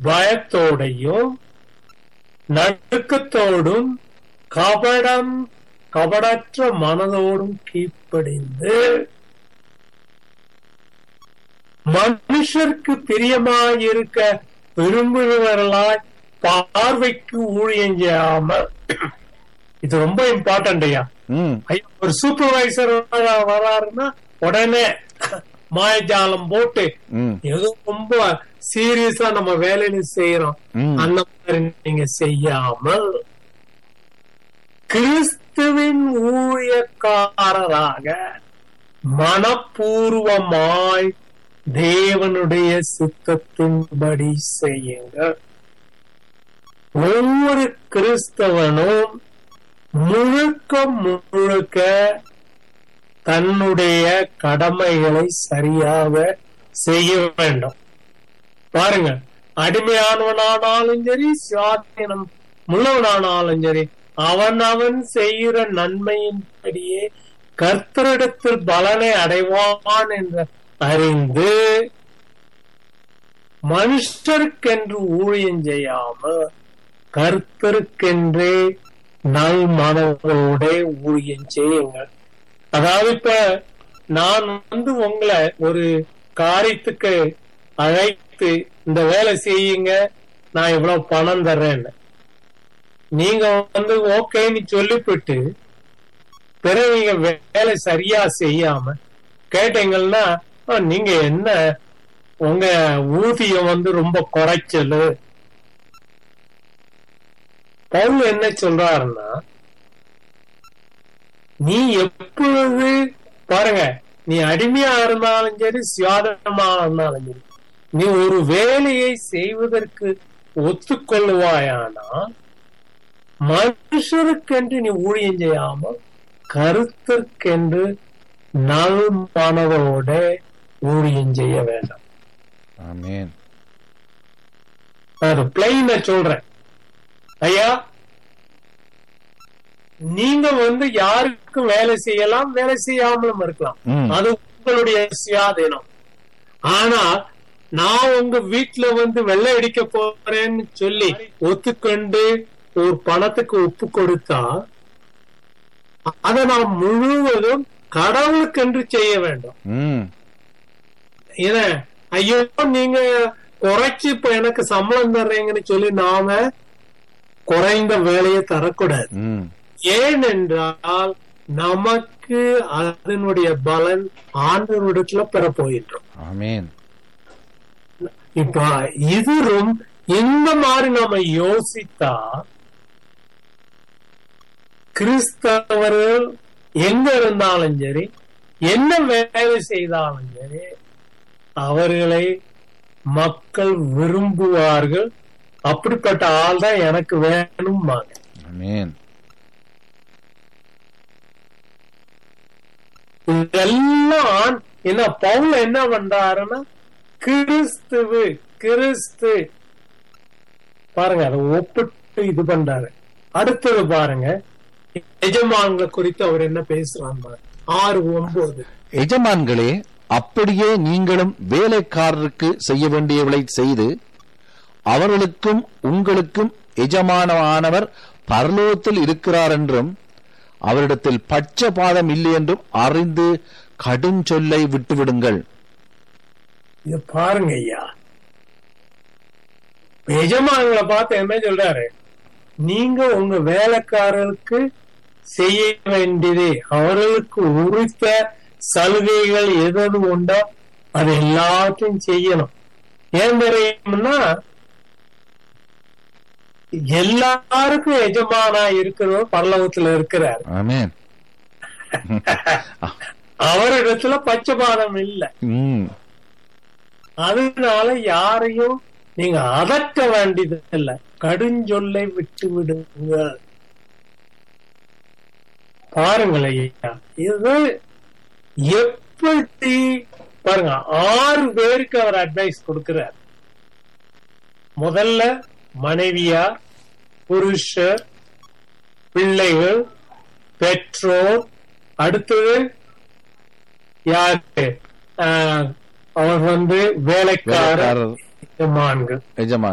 பயத்தோடையும் நடுக்கத்தோடும் கபடம் கபடற்ற மனதோடும் கீழ்ப்படிந்து மனுஷருக்கு பிரியமாயிருக்க விரும்புகிறவர்களாய் பார்வைக்கு ஊழியம் செய்யாமல் இது ரொம்ப இம்பார்ட்டன்ட் ஐயா ம் ஐயா, ஒரு சூப்பர்வைசர் வராருன்னா உடனே மாயஜாலம் போட்டு ம் ஏதோ ரொம்ப சீரியஸா நம்ம வேலையில செய்யறோம் ம். அந்த மாதிரி நீங்க செய்யாமல் கிறிஸ்துவின் ஊழியக்காரராக மனப்பூர்வமாய் தேவனுடைய சித்தத்தின்படி செய்யுங்கள் ஒவ்வொரு கிறிஸ்தவனும் முழுக்க முழுக்க தன்னுடைய கடமைகளை சரியாக செய்ய வேண்டும் பாருங்க அடிமையானவனானாலும் சரி சுவாதீனம் உள்ளவனானாலும் சரி அவன் அவன் செய்கிற நன்மையின்படியே கர்த்தரிடத்தில் பலனை அடைவான் என்று அறிந்து மனுஷருக்கென்று ஊழியம் செய்யாமல் கர்த்தருக்கென்றே நல் மனதோட ஊழியம் செய்யுங்கள் அதாவது இப்ப நான் வந்து உங்களை ஒரு காரியத்துக்கு அழைத்து இந்த வேலை செய்யுங்க நான் இவ்வளவு பணம் தர்றேன்னு நீங்க வந்து ஓகேன்னு சொல்லிவிட்டு பிறகு நீங்க வேலை சரியா செய்யாம கேட்டீங்கன்னா "ஆ, நீங்க என்ன உங்க ஊதியம் வந்து ரொம்ப குறைச்சலு பவுல் என்ன சொல்றாருன்னா நீ எப்பொழுது பாருங்க நீ அடிமையா இருந்தாலும் சரி சுயாதனமா இருந்தாலும் சரி நீ ஒரு வேலையை செய்வதற்கு ஒத்துக்கொள்வாயானா மனுஷருக்கென்று நீ ஊழியம் செய்யாமல் கருத்திற்கென்று நல் மனதோட ஊழியம் செய்ய வேண்டாம் ஆமென் அது பிளைன சொல்றேன் ஐயா நீங்க வந்து யாருக்கும் வேலை செய்யலாம் வேலை செய்யாமலும் இருக்கலாம் ம். அது உங்களுடைய சுயாதீனம் ஆனா நான் உங்க வீட்டுல வந்து வெள்ளை அடிக்க போறேன்னு சொல்லி ஒத்துக்கொண்டு ஒரு பணத்துக்கு ஒப்பு கொடுத்தா அதை நான் முழுவதும் கடவுளுக்கென்று செய்ய வேண்டும் ம் ஏன்னா ஐயோ நீங்க குறைச்சு இப்ப எனக்கு சம்பளம் தர்றீங்கன்னு சொல்லி நாம குறைந்த வேலையை தரக்கூடாது ம் ஏனென்றால் நமக்கு அதனுடைய பலன் ஆண்டவரிடத்துல பெற போயிட்டோம் ஆமென் இப்ப இது ரொம்ப இந்த மாதிரி நாம யோசித்தா கிறிஸ்தவர்கள் எங்க இருந்தாலும் சரி என்ன வேலை செய்தாலும் சரி அவர்களை மக்கள் விரும்புவார்கள் அப்படிப்பட்ட ஆள் தான் எனக்கு வேணும்பாங்க ஆமென் இதெல்லாம் என்ன பவுல் என்ன பண்றாருன்னா கிறிஸ்துவு கிறிஸ்து பாருங்க அதை ஒப்பிட்டு இது பண்றாரு அடுத்தது பாருங்க எஜமான்களை குறித்து அவர் என்ன பேசுறாங்க பாருங்க. ஆறு ஒன்பது எஜமான்களே அப்படியே நீங்களும் வேலைக்காரருக்கு செய்ய வேண்டியவளை செய்து அவர்களுக்கும் உங்களுக்கும் எஜமானமானவர் பரலோகத்தில் இருக்கிறார் என்றும் அவரிடத்தில் பட்சபாதம் இல்லை என்றும் அறிந்து கடுஞ்சொல்லை விட்டுவிடுங்கள் இத பாருங்க ஐயா எஜமான்களை பார்த்து என்ன சொல்றாரு நீங்க உங்க வேலைக்காரருக்கு செய்ய வேண்டியது அவர்களுக்கு உரித்த சலுகைகள் எது உண்டோ அது எல்லாத்தையும் செய்யணும் ஏன் தெரியும்னா எல்லாருக்கும் எஜமானா இருக்கிறவர் பரலோகத்துல இருக்கிறார் ஆமென் அவரிடத்துல பச்சைபாதம் இல்லை ம் அதனால யாரையும் நீங்க அதட்ட வேண்டியது இல்ல கடுஞ்சொல்லை விட்டு விடுங்க பாருங்கள் ஐயா இது எப்படி பாருங்க ஆறு பேருக்கு அவர் அட்வைஸ் கொடுக்கிறார் முதல்ல மனைவியார் புருஷர் பிள்ளைகள் பெற்றோர் அடுத்தது யாரு ஆஹ், அவர் வந்து வேலைக்காரர் வேலைக்காரர் எஜமான்கள் எஜமான்